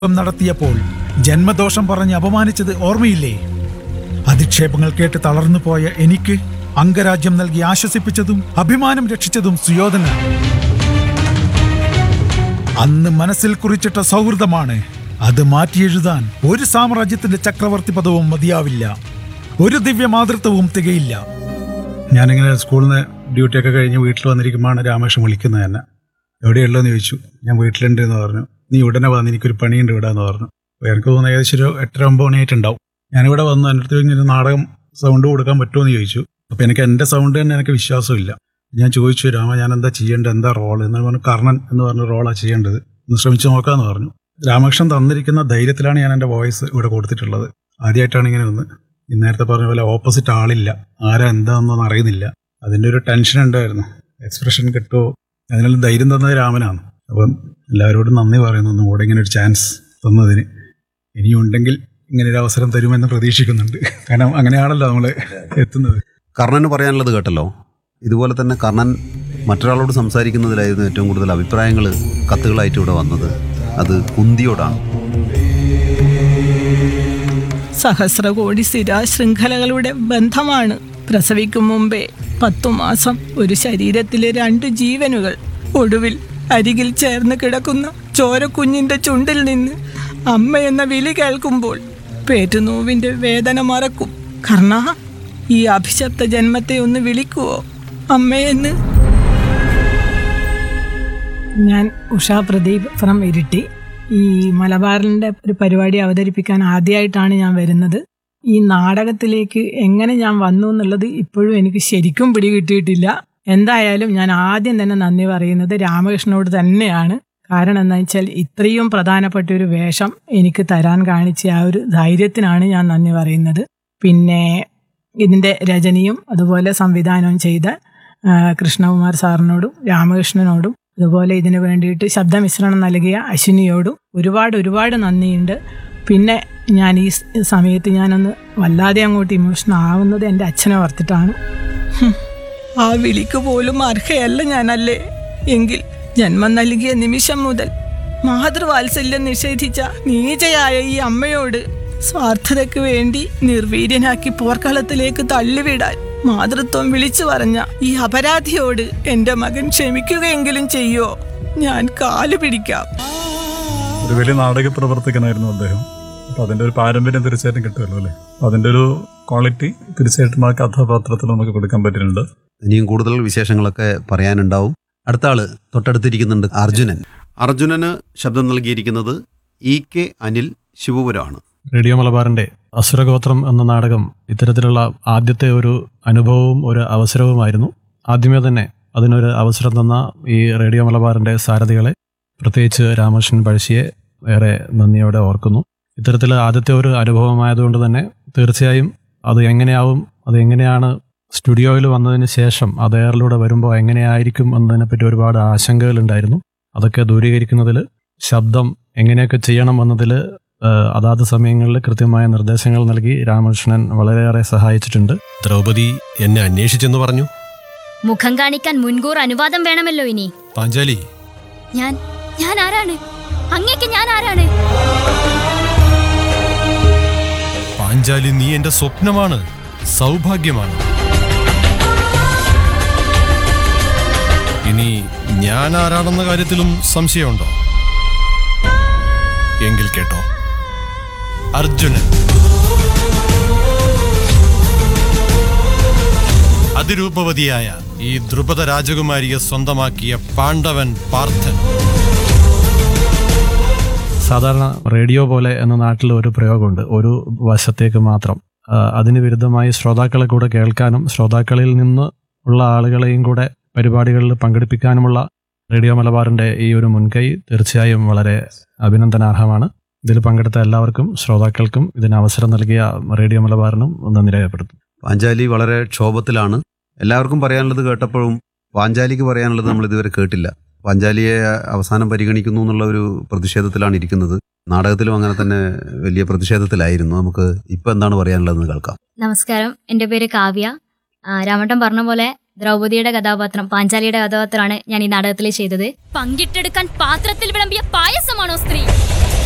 ം നടത്തിയപ്പോൾ ജന്മദോഷം പറഞ്ഞ് അപമാനിച്ചത് ഓർമ്മയില്ലേ അധിക്ഷേപങ്ങൾ കേട്ട് തളർന്നു പോയ എനിക്ക് അംഗരാജ്യം നൽകി ആശ്വസിപ്പിച്ചതും അഭിമാനം രക്ഷിച്ചതും സുയോധന അന്ന് മനസ്സിൽ കുറിച്ചിട്ട സൗഹൃദമാണ് അത് മാറ്റിയെഴുതാൻ ഒരു സാമ്രാജ്യത്തിന്റെ ചക്രവർത്തി പദവും മതിയാവില്ല ഒരു ദിവ്യ മാതൃത്വവും തികയില്ല ഞാനിങ്ങനെ സ്കൂളിൽ നിന്ന് ഡ്യൂട്ടിയൊക്കെ കഴിഞ്ഞ് വീട്ടിൽ വന്നിരിക്കുമ്പോഴാണ് രാമേഷൻ വിളിക്കുന്നത് തന്നെ എവിടെയുള്ളതെന്ന് ചോദിച്ചു ഞാൻ വീട്ടിലുണ്ട് എന്ന് പറഞ്ഞു നീ ഉടനെ വന്ന് എനിക്കൊരു പണിയുണ്ട് ഇവിടെ എന്ന് പറഞ്ഞു അപ്പോൾ എനിക്ക് തോന്നുന്നു ഏകദേശം ഒരു എട്ടര ഒമ്പത് മണിയായിട്ടുണ്ടാവും ഞാനിവിടെ വന്നു എൻ്റെ അടുത്ത് കഴിഞ്ഞൊരു നാടകം സൗണ്ട് കൊടുക്കാൻ പറ്റുമോ എന്ന് ചോദിച്ചു അപ്പോൾ എനിക്ക് എൻ്റെ സൗണ്ട് തന്നെ എനിക്ക് വിശ്വാസമില്ല ഞാൻ ചോദിച്ചു രാമ ഞാൻ എന്താ ചെയ്യേണ്ടത് എന്താ റോൾ എന്ന് പറഞ്ഞു കർണൻ എന്ന് പറഞ്ഞ റോളാണ് ചെയ്യേണ്ടത് ഒന്ന് ശ്രമിച്ചു നോക്കാമെന്ന് പറഞ്ഞു രാമകൃഷ്ണൻ തന്നിരിക്കുന്ന ധൈര്യത്തിലാണ് ഞാൻ എൻ്റെ വോയിസ് ഇവിടെ കൊടുത്തിട്ടുള്ളത് ആദ്യമായിട്ടാണ് ഇങ്ങനെ ഒന്ന് ഈ നേരത്തെ പറഞ്ഞ പോലെ ഓപ്പോസിറ്റ് ആളില്ല ആരാ എന്താണെന്നൊന്നും അറിയുന്നില്ല അതിൻ്റെ ഒരു ടെൻഷൻ ഉണ്ടായിരുന്നു എക്സ്പ്രഷൻ കിട്ടുമോ അതിനുള്ള ധൈര്യം തന്നത് രാമനാണ് അപ്പം എല്ലാവരോടും നന്ദി പറയുന്നു ഒന്നും കൂടെ ഇങ്ങനെ ഒരു ചാൻസ് തന്നതിന് ഇനിയുണ്ടെങ്കിൽ ഇങ്ങനെ ഒരു അവസരം തരുമെന്ന് പ്രതീക്ഷിക്കുന്നുണ്ട് കാരണം അങ്ങനെയാണല്ലോ നമ്മൾ എത്തുന്നത് കർണന് പറയാനുള്ളത് കേട്ടല്ലോ ഇതുപോലെ തന്നെ കർണൻ മറ്റൊരാളോട് സംസാരിക്കുന്നതിലായിരുന്നു ഏറ്റവും കൂടുതൽ അഭിപ്രായങ്ങൾ കത്തുകളായിട്ട് ഇവിടെ വന്നത് അത് കുന്തിയോടാണ് സഹസ്രകോടി സ്ഥിര ശൃംഖലകളുടെ ബന്ധമാണ് പ്രസവിക്കും മുമ്പേ പത്തു മാസം ഒരു ശരീരത്തിലെ രണ്ട് ജീവനുകൾ ഒടുവിൽ അരികിൽ ചേർന്ന് കിടക്കുന്ന ചോരക്കുഞ്ഞിന്റെ ചുണ്ടിൽ നിന്ന് അമ്മ എന്ന വിളി കേൾക്കുമ്പോൾ പേറ്റുനോവിന്റെ വേദന മറക്കും കർണ ഈ അഭിശപ്ത ജന്മത്തെ ഒന്ന് വിളിക്കുവോ അമ്മയെന്ന് ഞാൻ ഉഷാ പ്രദീപ് ഫ്രം ഇരിട്ടി ഈ മലബാറിൻ്റെ ഒരു പരിപാടി അവതരിപ്പിക്കാൻ ആദ്യമായിട്ടാണ് ഞാൻ വരുന്നത് ഈ നാടകത്തിലേക്ക് എങ്ങനെ ഞാൻ വന്നു എന്നുള്ളത് ഇപ്പോഴും എനിക്ക് ശരിക്കും പിടികിട്ടിയിട്ടില്ല എന്തായാലും ഞാൻ ആദ്യം തന്നെ നന്ദി പറയുന്നത് രാമകൃഷ്ണനോട് തന്നെയാണ് കാരണം എന്താ വെച്ചാൽ ഇത്രയും പ്രധാനപ്പെട്ട ഒരു വേഷം എനിക്ക് തരാൻ കാണിച്ച ആ ഒരു ധൈര്യത്തിനാണ് ഞാൻ നന്ദി പറയുന്നത് പിന്നെ ഇതിൻ്റെ രചനയും അതുപോലെ സംവിധാനവും ചെയ്ത ആ, കൃഷ്ണകുമാർ സാറിനോടും രാമകൃഷ്ണനോടും അതുപോലെ ഇതിനു വേണ്ടിയിട്ട് ശബ്ദമിശ്രണം നൽകിയ അശ്വിനിയോടും ഒരുപാട് ഒരുപാട് നന്ദിയുണ്ട് പിന്നെ ഞാൻ ഈ സ് സമയത്ത് ഞാനൊന്ന് വല്ലാതെ അങ്ങോട്ട് ഇമോഷണൽ ആവുന്നത് എൻ്റെ അച്ഛനെ ഓർത്തിട്ടാണ് ഹും, ആ വിളിക്ക് പോലും അർഹയല്ല ഞാനല്ലേ എങ്കിൽ ജന്മം നൽകിയ നിമിഷം മുതൽ മാതൃവാത്സല്യം നിഷേധിച്ച നീചയായ ഈ അമ്മയോട് സ്വാർത്ഥതയ്ക്ക് വേണ്ടി നിർവീര്യനാക്കി പോർക്കളത്തിലേക്ക് തള്ളിവിടാൻ മാതൃത്വം വിളിച്ചു പറഞ്ഞ ഈ അപരാധിയോട് എന്റെ മകൻ ക്ഷമിക്കുകയെങ്കിലും ചെയ്യോ ഞാൻ കാലു പിടിക്കാം ഒരു വലിയ നാടക പ്രവർത്തകനായിരുന്നു അദ്ദേഹം അപ്പൊ അതിന്റെ ഒരു പാരമ്പര്യം തീർച്ചയായിട്ടും കിട്ടുമല്ലോ അല്ലേ അപ്പൊ അതിന്റെ ഒരു ക്വാളിറ്റി തീർച്ചയായിട്ടും ആ കഥാപാത്രത്തിൽ നമുക്ക് കൊടുക്കാൻ പറ്റുന്നുണ്ട് ഇനിയും കൂടുതൽ വിശേഷങ്ങളൊക്കെ പറയാനുണ്ടാവും അടുത്ത ആള് തൊട്ടടുത്തിരിക്കുന്നുണ്ട് അർജുനൻ അർജുനന് ശബ്ദം നൽകിയിരിക്കുന്നത് ഇ കെ അനിൽ ശിവപുരമാണ് റേഡിയോ മലബാറിന്റെ അസുരഗോത്രം എന്ന നാടകം ഇത്തരത്തിലുള്ള ആദ്യത്തെ ഒരു അനുഭവവും ഒരു അവസരവുമായിരുന്നു ആദ്യമേ തന്നെ അതിനൊരു അവസരം തന്ന ഈ റേഡിയോ മലബാറിന്റെ സാരഥികളെ പ്രത്യേകിച്ച് രാമകൃഷ്ണൻ പഴശ്ശിയെ ഏറെ നന്ദിയോടെ ഓർക്കുന്നു ഇത്തരത്തിൽ ആദ്യത്തെ ഒരു അനുഭവമായതുകൊണ്ട് തന്നെ തീർച്ചയായും അത് എങ്ങനെയാവും അത് എങ്ങനെയാണ് സ്റ്റുഡിയോയിൽ വന്നതിന് ശേഷം അത് എയറിലൂടെ വരുമ്പോൾ എങ്ങനെയായിരിക്കും എന്നതിനെപ്പറ്റി ഒരുപാട് ആശങ്കകളുണ്ടായിരുന്നു അതൊക്കെ ദൂരീകരിക്കുന്നതിൽ ശബ്ദം എങ്ങനെയൊക്കെ ചെയ്യണം എന്നതിൽ ഏഹ് അതാത് സമയങ്ങളിൽ കൃത്യമായ നിർദ്ദേശങ്ങൾ നൽകി രാമകൃഷ്ണൻ വളരെയേറെ സഹായിച്ചിട്ടുണ്ട് ദ്രൗപദി എന്നെ അന്വേഷിച്ചെന്ന് പറഞ്ഞു മുഖം കാണിക്കാൻ മുൻകൂർ അനുവാദം വേണമല്ലോ ഇനി പാഞ്ചാലി ഞാൻ ഞാൻ ആരാണ് അങ്ങേക്ക് ഞാൻ ആരാണ് പാഞ്ചാലി നീ എന്റെ സ്വപ്നമാണ് സൗഭാഗ്യമാണ് ഇനി ഞാൻ ആരാണെന്ന കാര്യത്തിലും സംശയമുണ്ടോ എങ്കിൽ കേട്ടോ അർജുനൻ അതിരൂപവതിയായ ഈ ദ്രുപദ രാജകുമാരിയെ സ്വന്തമാക്കിയ പാണ്ഡവൻ പാർത്ഥൻ സാധാരണ റേഡിയോ പോലെ എന്ന നാട്ടിൽ ഒരു പ്രയോഗമുണ്ട് ഒരു വശത്തേക്ക് മാത്രം ആ, അതിന് വിരുദ്ധമായി ശ്രോതാക്കളെ കൂടെ കേൾക്കാനും ശ്രോതാക്കളിൽ നിന്ന് ഉള്ള ആളുകളെയും കൂടെ പരിപാടികളിൽ പങ്കെടുപ്പിക്കാനുമുള്ള റേഡിയോ മലബാറിന്റെ ഈ ഒരു മുൻകൈ തീർച്ചയായും വളരെ അഭിനന്ദനാർഹമാണ് ഇതിൽ പങ്കെടുത്ത എല്ലാവർക്കും ശ്രോതാക്കൾക്കും ഇതിന് അവസരം നൽകിയ റേഡിയോ മലബാറിനും നന്ദി രേഖപ്പെടുത്തും പാഞ്ചാലി വളരെ ക്ഷോഭത്തിലാണ് എല്ലാവർക്കും പറയാനുള്ളത് കേട്ടപ്പോഴും പാഞ്ചാലിക്ക് പറയാനുള്ളത് നമ്മൾ ഇതുവരെ കേട്ടില്ല പാഞ്ചാലിയെ അവസാനം പരിഗണിക്കുന്നു എന്നുള്ള ഒരു പ്രതിഷേധത്തിലാണ് ഇരിക്കുന്നത് നാടകത്തിലും അങ്ങനെ തന്നെ വലിയ പ്രതിഷേധത്തിലായിരുന്നു നമുക്ക് ഇപ്പൊ എന്താണ് പറയാനുള്ളതെന്ന് കേൾക്കാം നമസ്കാരം എൻ്റെ പേര് കാവ്യ ആ, രാമട്ടൻ പറഞ്ഞ പോലെ ദ്രൗപദിയുടെ കഥാപാത്രം പാഞ്ചാലിയുടെ കഥാപാത്രമാണ് ഞാൻ ഈ നാടകത്തിൽ ചെയ്തത് പങ്കിട്ടെടുക്കാൻ പാത്രത്തിൽ വിളമ്പിയ പായസമാണോ സ്ത്രീ